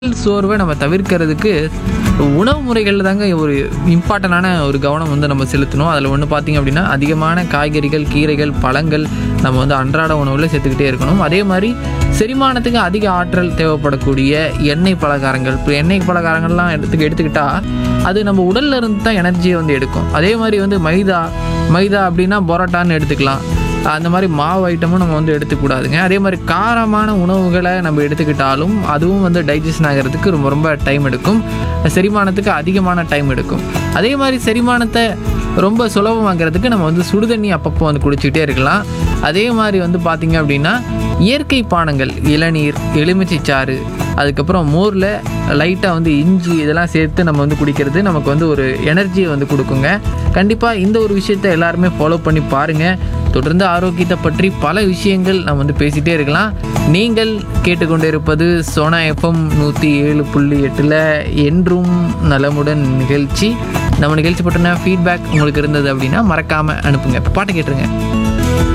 சோர்வை நம்ம தவிர்க்கிறதுக்கு உணவு முறைகளில் தாங்க ஒரு இம்பார்ட்டண்டான ஒரு கவனம் வந்து நம்ம செலுத்தணும் அதில் ஒன்று பார்த்தீங்க அப்படின்னா அதிகமான காய்கறிகள் கீரைகள் பழங்கள் நம்ம வந்து அன்றாட உணவில் சேர்த்துக்கிட்டே இருக்கணும் அதே மாதிரி செரிமானத்துக்கு அதிக ஆற்றல் தேவைப்படக்கூடிய எண்ணெய் பலகாரங்கள் இப்போ எண்ணெய் பலகாரங்கள்லாம் எடுத்துக்க எடுத்துக்கிட்டா அது நம்ம உடல்ல இருந்து தான் எனர்ஜியை வந்து எடுக்கும் அதே மாதிரி வந்து மைதா மைதா அப்படின்னா பரோட்டான்னு எடுத்துக்கலாம் அந்த மாதிரி மாவு ஐட்டமும் நம்ம வந்து எடுத்துக்கூடாதுங்க அதே மாதிரி காரமான உணவுகளை நம்ம எடுத்துக்கிட்டாலும் அதுவும் வந்து டைஜஷன் ஆகிறதுக்கு ரொம்ப ரொம்ப டைம் எடுக்கும் செரிமானத்துக்கு அதிகமான டைம் எடுக்கும் அதே மாதிரி செரிமானத்தை ரொம்ப சுலபமாக்கிறதுக்கு நம்ம வந்து சுடுதண்ணி அப்பப்போ வந்து குடிச்சிக்கிட்டே இருக்கலாம் அதே மாதிரி வந்து பார்த்திங்க அப்படின்னா இயற்கை பானங்கள் இளநீர் எலுமிச்சை சாறு அதுக்கப்புறம் மோரில் லைட்டாக வந்து இஞ்சி இதெல்லாம் சேர்த்து நம்ம வந்து குடிக்கிறது நமக்கு வந்து ஒரு எனர்ஜியை வந்து கொடுக்குங்க கண்டிப்பாக இந்த ஒரு விஷயத்தை எல்லாருமே ஃபாலோ பண்ணி பாருங்கள் தொடர்ந்து ஆரோக்கியத்தை பற்றி பல விஷயங்கள் நம்ம வந்து பேசிகிட்டே இருக்கலாம் நீங்கள் கேட்டுக்கொண்டு இருப்பது சோனா எஃப்எம் நூற்றி ஏழு புள்ளி எட்டில் என்றும் நலமுடன் நிகழ்ச்சி நம்ம நிகழ்ச்சி பற்றின ஃபீட்பேக் உங்களுக்கு இருந்தது அப்படின்னா மறக்காமல் அனுப்புங்க இப்போ பாட்டு கேட்டுருங்க